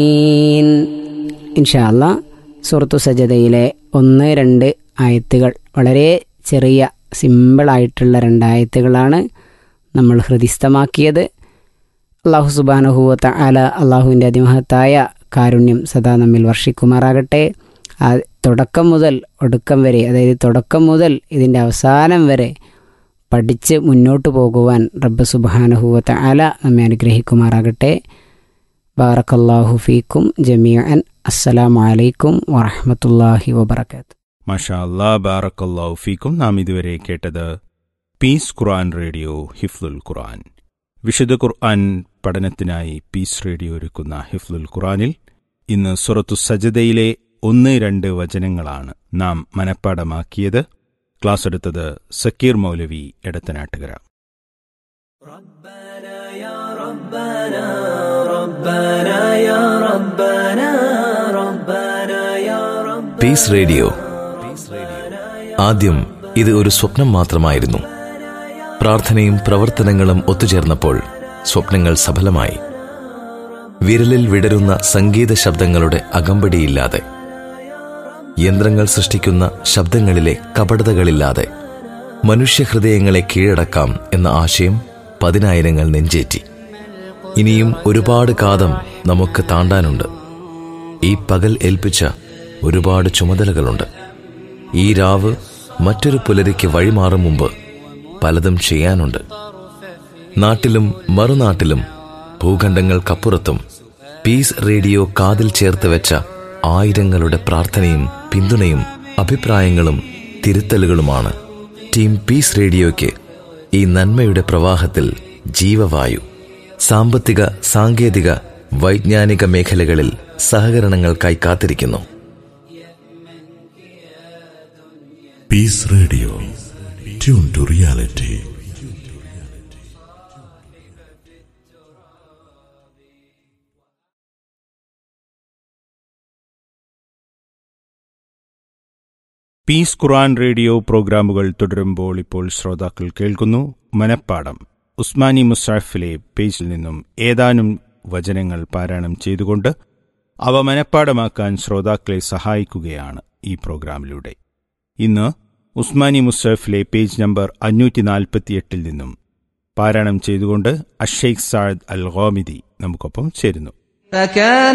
ഇൻഷാല്ല സുഹൃത്തു സജതയിലെ ഒന്ന് രണ്ട് ആയത്തുകൾ വളരെ ചെറിയ സിമ്പിളായിട്ടുള്ള രണ്ടായത്തുകളാണ് നമ്മൾ ഹൃദിസ്ഥമാക്കിയത് അള്ളാഹു സുബാനഹുവത്ത ആല അള്ളാഹുവിൻ്റെ അതിമഹത്തായ കാരുണ്യം സദാ നമ്മിൽ വർഷിക്കുമാറാകട്ടെ ആ തുടക്കം മുതൽ ഒടുക്കം വരെ അതായത് തുടക്കം മുതൽ ഇതിൻ്റെ അവസാനം വരെ പഠിച്ച് മുന്നോട്ട് പോകുവാൻ റബ്ബ് സുബാനഹുവത്ത ആല നമ്മെ അനുഗ്രഹിക്കുമാറാകട്ടെ ബാറക്കല്ലാഹു ഫീക്കും ജമിയൻ അസ്സലാമു അലൈക്കും വറഹമത്തല്ലാഹി വബർക്കാത്തു മഷാ അല്ലാ ബാറക്കല്ലാഹു ഫീക്കും നാം ഇതുവരെ കേട്ടത് പീസ് ഖുർആൻ റേഡിയോ ഹിഫ്ലുൽ ഖുർആൻ വിശുദ്ധ ഖുർആൻ പഠനത്തിനായി പീസ് റേഡിയോ ഒരുക്കുന്ന ഹിഫ്ലുൽ ഖുർആനിൽ ഇന്ന് സുറത്തു സജദയിലെ ഒന്ന് രണ്ട് വചനങ്ങളാണ് നാം മനഃപ്പാടമാക്കിയത് ക്ലാസ് എടുത്തത് സക്കീർ മൗലവി എടത്തനാട്ടുകര പീസ് റേഡിയോ ആദ്യം ഇത് ഒരു സ്വപ്നം മാത്രമായിരുന്നു പ്രാർത്ഥനയും പ്രവർത്തനങ്ങളും ഒത്തുചേർന്നപ്പോൾ സ്വപ്നങ്ങൾ സഫലമായി വിരലിൽ വിടരുന്ന സംഗീത ശബ്ദങ്ങളുടെ അകമ്പടിയില്ലാതെ യന്ത്രങ്ങൾ സൃഷ്ടിക്കുന്ന ശബ്ദങ്ങളിലെ കപടതകളില്ലാതെ മനുഷ്യഹൃദയങ്ങളെ കീഴടക്കാം എന്ന ആശയം പതിനായിരങ്ങൾ നെഞ്ചേറ്റി ഇനിയും ഒരുപാട് കാതം നമുക്ക് താണ്ടാനുണ്ട് ഈ പകൽ ഏൽപ്പിച്ച ഒരുപാട് ചുമതലകളുണ്ട് ഈ രാവ് മറ്റൊരു പുലരിക്ക് വഴിമാറും മുമ്പ് പലതും ചെയ്യാനുണ്ട് നാട്ടിലും മറുനാട്ടിലും ഭൂഖണ്ഡങ്ങൾക്കപ്പുറത്തും പീസ് റേഡിയോ കാതിൽ ചേർത്ത് വെച്ച ആയിരങ്ങളുടെ പ്രാർത്ഥനയും പിന്തുണയും അഭിപ്രായങ്ങളും തിരുത്തലുകളുമാണ് ടീം പീസ് റേഡിയോയ്ക്ക് ഈ നന്മയുടെ പ്രവാഹത്തിൽ ജീവവായു സാമ്പത്തിക സാങ്കേതിക വൈജ്ഞാനിക മേഖലകളിൽ സഹകരണങ്ങൾക്കായി കാത്തിരിക്കുന്നു Peace Radio. Tune to reality. Peace Quran Radio പ്രോഗ്രാമുകൾ തുടരുമ്പോൾ ഇപ്പോൾ ശ്രോതാക്കൾ കേൾക്കുന്നു മനപ്പാടം ഉസ്മാനി മുസാഫിലെ പേജിൽ നിന്നും ഏതാനും വചനങ്ങൾ പാരായണം ചെയ്തുകൊണ്ട് അവ മനപ്പാടമാക്കാൻ ശ്രോതാക്കളെ സഹായിക്കുകയാണ് ഈ പ്രോഗ്രാമിലൂടെ ഇന്ന് ഉസ്മാനി മുസഫിലെ പേജ് നമ്പർ അഞ്ഞൂറ്റി നാൽപ്പത്തിയെട്ടിൽ നിന്നും പാരായണം ചെയ്തുകൊണ്ട് അഷെയ്ഖ് സാദ് അൽ ഗോമിദി നമുക്കൊപ്പം ചേരുന്നു فكان